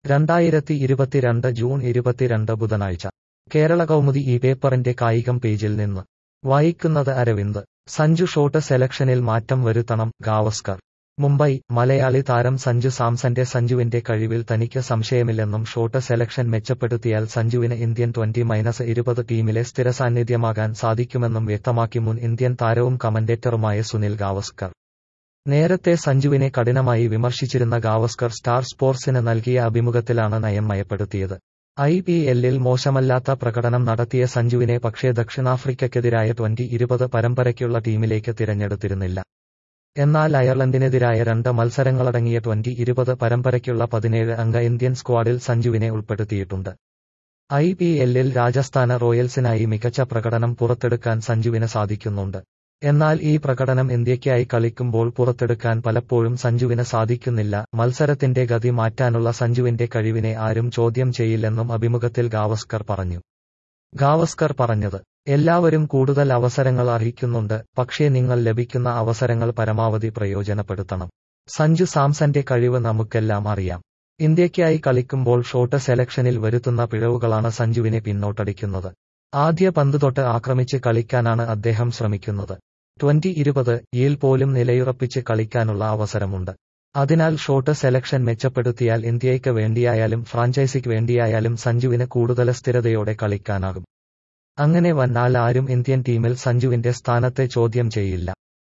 രണ്ടായിരത്തി ഇരുപത്തിരണ്ട് ജൂൺ ഇരുപത്തിരണ്ട് ബുധനാഴ്ച കേരള കൗമുദി ഈ പേപ്പറിന്റെ കായികം പേജിൽ നിന്ന് വായിക്കുന്നത് അരവിന്ദ് സഞ്ജു ഷോട്ട് സെലക്ഷനിൽ മാറ്റം വരുത്തണം ഗാവസ്കർ മുംബൈ മലയാളി താരം സഞ്ജു സാംസന്റെ സഞ്ജുവിന്റെ കഴിവിൽ തനിക്ക് സംശയമില്ലെന്നും ഷോട്ട് സെലക്ഷൻ മെച്ചപ്പെടുത്തിയാൽ സഞ്ജുവിന് ഇന്ത്യൻ ട്വന്റി മൈനസ് ഇരുപത് ടീമിലെ സ്ഥിരസാന്നിധ്യമാകാൻ സാധിക്കുമെന്നും വ്യക്തമാക്കി മുൻ ഇന്ത്യൻ താരവും കമന്റേറ്ററുമായ സുനിൽ ഗാവസ്കർ നേരത്തെ സഞ്ജുവിനെ കഠിനമായി വിമർശിച്ചിരുന്ന ഗാവസ്കർ സ്റ്റാർ സ്പോർട്സിന് നൽകിയ അഭിമുഖത്തിലാണ് നയം മയപ്പെടുത്തിയത് ഐ പി എല്ലിൽ മോശമല്ലാത്ത പ്രകടനം നടത്തിയ സഞ്ജുവിനെ പക്ഷേ ദക്ഷിണാഫ്രിക്കയ്ക്കെതിരായ ട്വന്റി ഇരുപത് പരമ്പരയ്ക്കുള്ള ടീമിലേക്ക് തിരഞ്ഞെടുത്തിരുന്നില്ല എന്നാൽ അയർലൻഡിനെതിരായ രണ്ട് മത്സരങ്ങളടങ്ങിയ ട്വന്റി ഇരുപത് പരമ്പരയ്ക്കുള്ള പതിനേഴ് അംഗ ഇന്ത്യൻ സ്ക്വാഡിൽ സഞ്ജുവിനെ ഉൾപ്പെടുത്തിയിട്ടുണ്ട് ഐ പി എല്ലിൽ രാജസ്ഥാന റോയൽസിനായി മികച്ച പ്രകടനം പുറത്തെടുക്കാൻ സഞ്ജുവിന് സാധിക്കുന്നുണ്ട് എന്നാൽ ഈ പ്രകടനം ഇന്ത്യയ്ക്കായി കളിക്കുമ്പോൾ പുറത്തെടുക്കാൻ പലപ്പോഴും സഞ്ജുവിന് സാധിക്കുന്നില്ല മത്സരത്തിന്റെ ഗതി മാറ്റാനുള്ള സഞ്ജുവിന്റെ കഴിവിനെ ആരും ചോദ്യം ചെയ്യില്ലെന്നും അഭിമുഖത്തിൽ ഗാവസ്കർ പറഞ്ഞു ഗാവസ്കർ പറഞ്ഞത് എല്ലാവരും കൂടുതൽ അവസരങ്ങൾ അർഹിക്കുന്നുണ്ട് പക്ഷേ നിങ്ങൾ ലഭിക്കുന്ന അവസരങ്ങൾ പരമാവധി പ്രയോജനപ്പെടുത്തണം സഞ്ജു സാംസന്റെ കഴിവ് നമുക്കെല്ലാം അറിയാം ഇന്ത്യയ്ക്കായി കളിക്കുമ്പോൾ ഷോട്ട് സെലക്ഷനിൽ വരുത്തുന്ന പിഴവുകളാണ് സഞ്ജുവിനെ പിന്നോട്ടടിക്കുന്നത് ആദ്യ പന്ത് തൊട്ട് ആക്രമിച്ച് കളിക്കാനാണ് അദ്ദേഹം ശ്രമിക്കുന്നത് ട്വന്റി ഇരുപത് യിൽ പോലും നിലയുറപ്പിച്ച് കളിക്കാനുള്ള അവസരമുണ്ട് അതിനാൽ ഷോട്ട് സെലക്ഷൻ മെച്ചപ്പെടുത്തിയാൽ ഇന്ത്യയ്ക്ക് വേണ്ടിയായാലും ഫ്രാഞ്ചൈസിക്ക് വേണ്ടിയായാലും സഞ്ജുവിന് കൂടുതൽ സ്ഥിരതയോടെ കളിക്കാനാകും അങ്ങനെ വന്നാൽ ആരും ഇന്ത്യൻ ടീമിൽ സഞ്ജുവിന്റെ സ്ഥാനത്തെ ചോദ്യം ചെയ്യില്ല